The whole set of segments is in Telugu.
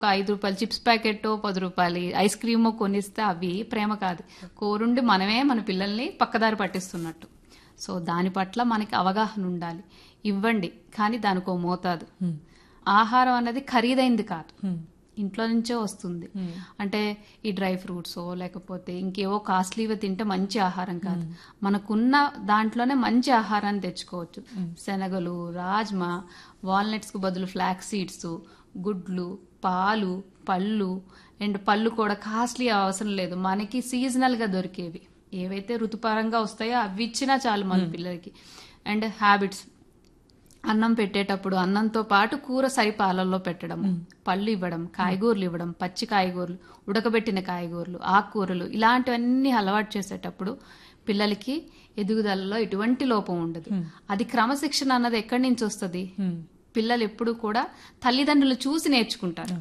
ఒక ఐదు రూపాయలు చిప్స్ ప్యాకెట్ పది రూపాయలు ఐస్ క్రీమ్ కొనిస్తే అవి ప్రేమ కాదు కోరుండి మనమే మన పిల్లల్ని పక్కదారి పట్టిస్తున్నట్టు సో దాని పట్ల మనకి అవగాహన ఉండాలి ఇవ్వండి కానీ దానికి ఓ మోతాదు ఆహారం అనేది ఖరీదైంది కాదు ఇంట్లో నుంచే వస్తుంది అంటే ఈ డ్రై ఫ్రూట్స్ లేకపోతే ఇంకేవో కాస్ట్లీవి తింటే మంచి ఆహారం కాదు మనకున్న దాంట్లోనే మంచి ఆహారాన్ని తెచ్చుకోవచ్చు శనగలు రాజ్మా వాల్నట్స్ కు బదులు ఫ్లాక్ సీడ్స్ గుడ్లు పాలు పళ్ళు అండ్ పళ్ళు కూడా కాస్ట్లీ అవసరం లేదు మనకి సీజనల్ గా దొరికేవి ఏవైతే ఋతుపరంగా వస్తాయో అవి ఇచ్చినా చాలు మన పిల్లలకి అండ్ హ్యాబిట్స్ అన్నం పెట్టేటప్పుడు అన్నంతో పాటు కూర సరి పాలల్లో పెట్టడం పళ్ళు ఇవ్వడం కాయగూరలు ఇవ్వడం పచ్చి కాయగూరలు ఉడకబెట్టిన కాయగూరలు ఆకుకూరలు ఇలాంటివన్నీ అలవాటు చేసేటప్పుడు పిల్లలకి ఎదుగుదలలో ఎటువంటి లోపం ఉండదు అది క్రమశిక్షణ అన్నది ఎక్కడి నుంచి వస్తుంది పిల్లలు ఎప్పుడు కూడా తల్లిదండ్రులు చూసి నేర్చుకుంటారు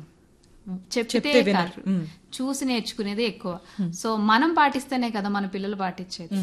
చెప్తే కాదు చూసి నేర్చుకునేది ఎక్కువ సో మనం పాటిస్తేనే కదా మన పిల్లలు పాటించేది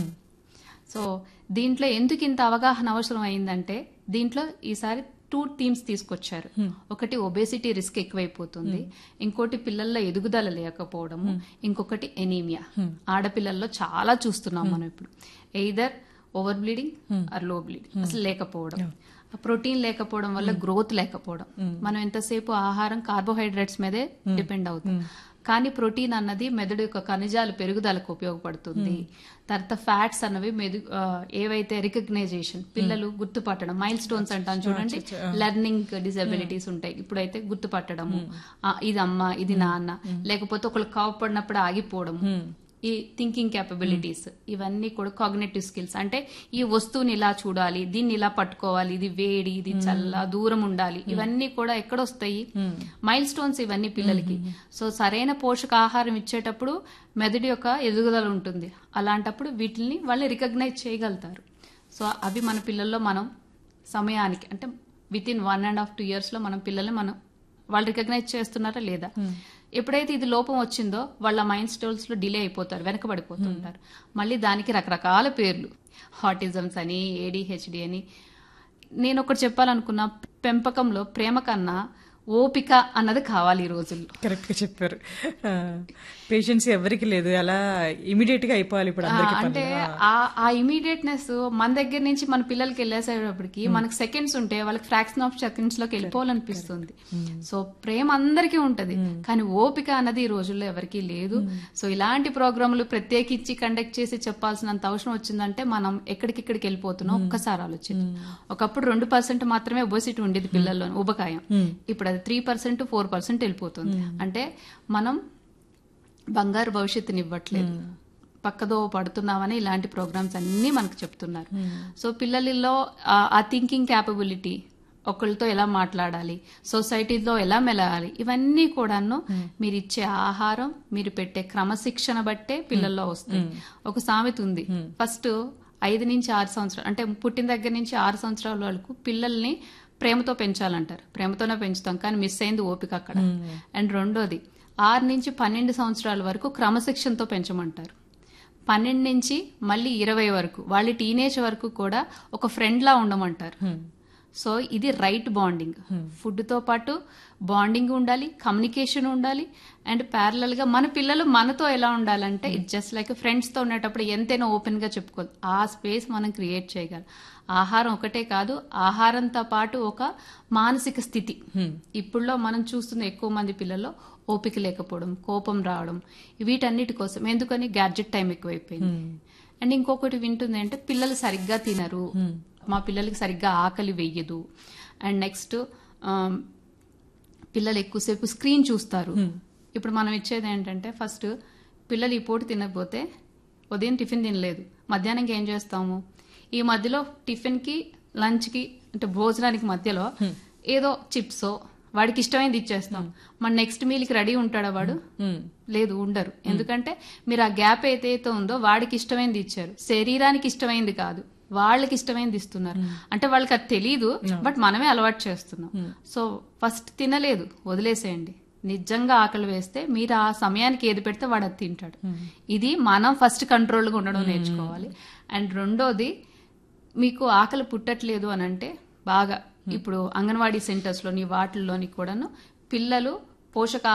సో దీంట్లో ఎందుకు ఇంత అవగాహన అవసరం అయిందంటే దీంట్లో ఈసారి టూ థీమ్స్ తీసుకొచ్చారు ఒకటి ఒబేసిటీ రిస్క్ ఎక్కువైపోతుంది ఇంకోటి పిల్లల్లో ఎదుగుదల లేకపోవడము ఇంకొకటి ఎనీమియా ఆడపిల్లల్లో చాలా చూస్తున్నాం మనం ఇప్పుడు either over bleeding or low bleeding అసలు లేకపోవడం ప్రోటీన్ లేకపోవడం వల్ల గ్రోత్ లేకపోవడం మనం ఎంతసేపు ఆహారం కార్బోహైడ్రేట్స్ మీదే డిపెండ్ అవుతుంది కానీ ప్రోటీన్ అన్నది మెదడు యొక్క ఖనిజాలు పెరుగుదలకు ఉపయోగపడుతుంది తర్వాత ఫ్యాట్స్ అన్నవి మెదు ఆ, ఏవైతే రికగ్నైజేషన్ పిల్లలు గుర్తుపట్టడం మైల్ స్టోన్స్ అంటాం చూడండి లెర్నింగ్ డిసబిలిటీస్ ఉంటాయి ఇప్పుడైతే గుర్తుపట్టడము ఆ, ఇది అమ్మ ఇది నాన్న లేకపోతే ఒకళ్ళు కావపడినప్పుడు ఆగిపోవడము ఈ థింకింగ్ క్యాపబిలిటీస్ ఇవన్నీ కూడా కాగ్నేటివ్ స్కిల్స్ అంటే ఈ వస్తువుని ఇలా చూడాలి దీన్ని ఇలా పట్టుకోవాలి ఇది వేడి ఇది చల్ల దూరం ఉండాలి ఇవన్నీ కూడా ఎక్కడొస్తాయి మైల్ స్టోన్స్ ఇవన్నీ పిల్లలకి సో సరైన పోషకాహారం ఇచ్చేటప్పుడు మెదడు యొక్క ఎదుగుదల ఉంటుంది అలాంటప్పుడు వీటిని వాళ్ళు రికగ్నైజ్ చేయగలుగుతారు సో అవి మన పిల్లల్లో మనం సమయానికి అంటే within one and half two years లో మనం పిల్లల్ని మనం వాళ్ళు రికగ్నైజ్ చేస్తున్నారా లేదా ఎప్పుడైతే ఇది లోపం వచ్చిందో వాళ్ళ మైండ్ స్టోల్స్ లో డిలే అయిపోతారు వెనకబడిపోతుంటారు మళ్ళీ దానికి రకరకాల పేర్లు హాటిజమ్స్ అని ఏడిహెచ్డి అని నేను ఒకటి చెప్పాలనుకున్న పెంపకంలో ప్రేమ కన్నా ఓపిక అన్నది కావాలి ఈ రోజుల్లో కరెక్ట్ గా చెప్పారు పేషెన్స్ ఎవరికి లేదు అలా ఇమీడియట్ గా అయిపోవాలి ఇప్పుడు అందరికి అంటే ఆ ఆ ఇమీడియట్నెస్ మన దగ్గర నుంచి మన పిల్లలకి వెళ్ళేసేటప్పటికి మనకి సెకండ్స్ ఉంటే వాళ్ళకి ఫ్రాక్షన్ ఆఫ్ సెకండ్స్ లోకి వెళ్ళిపోవాలనిపిస్తుంది సో ప్రేమ అందరికీ ఉంటది కానీ ఓపిక అన్నది ఈ రోజుల్లో ఎవరికీ లేదు సో ఇలాంటి ప్రోగ్రాంలు ప్రత్యేకించి కండక్ట్ చేసి చెప్పాల్సినంత అవసరం వచ్చిందంటే మనం ఎక్కడికిక్కడికి వెళ్ళిపోతున్నాం ఒక్కసారి ఆలోచన ఒకప్పుడు రెండు పర్సెంట్ మాత్రమే ఒబసిటీ ఉండేది పిల్లల్లో ఉబకాయం ఇప్పుడు అది త్రీ పర్సెంట్ ఫోర్ పర్సెంట్ వెళ్ళిపోతుంది అంటే మనం బంగారు భవిష్యత్తుని ఇవ్వట్లేదు పక్కదో పడుతున్నామని ఇలాంటి ప్రోగ్రామ్స్ అన్ని మనకు చెప్తున్నారు సో పిల్లలలో ఆ- ఆ థింకింగ్ క్యాపబిలిటీ ఒకళ్ళతో ఎలా మాట్లాడాలి సొసైటీలో ఎలా మెలగాలి ఇవన్నీ కూడాను మీరు ఇచ్చే ఆహారం మీరు పెట్టే క్రమశిక్షణ బట్టే పిల్లల్లో వస్తాయి ఒక సామెత ఉంది ఫస్ట్ ఐదు నుంచి ఆరు సంవత్సరాలు అంటే పుట్టిన దగ్గర నుంచి ఆరు సంవత్సరాల వరకు పిల్లల్ని ప్రేమతో పెంచాలంటారు ప్రేమతోనే పెంచుతాం కానీ మిస్ అయింది ఓపిక అక్కడ అండ్ రెండోది ఆరు నుంచి పన్నెండు సంవత్సరాల వరకు క్రమశిక్షణతో పెంచమంటారు పన్నెండు నుంచి మళ్ళీ ఇరవై వరకు వాళ్ళ టీనేజ్ వరకు కూడా ఒక ఫ్రెండ్ లా ఉండమంటారు సో ఇది రైట్ బాండింగ్ ఫుడ్ తో పాటు బాండింగ్ ఉండాలి కమ్యూనికేషన్ ఉండాలి అండ్ ప్యారలల్ గా మన పిల్లలు మనతో ఎలా ఉండాలంటే ఇట్ జస్ట్ లైక్ ఫ్రెండ్స్ తో ఉండేటప్పుడు ఎంతైనా ఓపెన్ గా చెప్పుకోవాలి ఆ స్పేస్ మనం క్రియేట్ చేయగలం ఆహారం ఒకటే కాదు ఆహారంతో పాటు ఒక మానసిక స్థితి ఇప్పుడులో మనం చూస్తున్న ఎక్కువ మంది పిల్లల్లో ఓపిక లేకపోవడం కోపం రావడం వీటన్నిటి కోసం ఎందుకని గ్యాడ్జెట్ టైం ఎక్కువైపోయింది అండ్ ఇంకొకటి వింటుంది అంటే పిల్లలు సరిగ్గా తినరు మా పిల్లలకి సరిగ్గా ఆకలి వెయ్యదు అండ్ నెక్స్ట్ పిల్లలు ఎక్కువసేపు స్క్రీన్ చూస్తారు ఇప్పుడు మనం ఇచ్చేది ఏంటంటే ఫస్ట్ పిల్లలు ఈ పూట తినకపోతే ఉదయం టిఫిన్ తినలేదు మధ్యాహ్నంకి ఏం చేస్తాము ఈ మధ్యలో టిఫిన్ కి లంచ్ కి అంటే భోజనానికి మధ్యలో ఏదో చిప్సో వాడికి ఇష్టమైంది ఇచ్చేస్తాం మన నెక్స్ట్ మీల్ కి రెడీ ఉంటాడా వాడు లేదు ఉండరు ఎందుకంటే మీరు ఆ గ్యాప్ ఏదైతే ఉందో వాడికి ఇష్టమైంది ఇచ్చారు శరీరానికి ఇష్టమైంది కాదు వాళ్ళకి ఇష్టమైంది ఇస్తున్నారు అంటే వాళ్ళకి అది తెలియదు బట్ మనమే అలవాటు చేస్తున్నాం సో ఫస్ట్ తినలేదు వదిలేసేయండి నిజంగా ఆకలి వేస్తే మీరు ఆ సమయానికి ఏది పెడితే వాడు అది తింటాడు ఇది మనం ఫస్ట్ కంట్రోల్గా ఉండడం నేర్చుకోవాలి అండ్ రెండోది మీకు ఆకలి పుట్టట్లేదు అని అంటే బాగా ఇప్పుడు అంగన్వాడీ సెంటర్స్ లోని వాటిల్లోని కూడాను పిల్లలు పోషక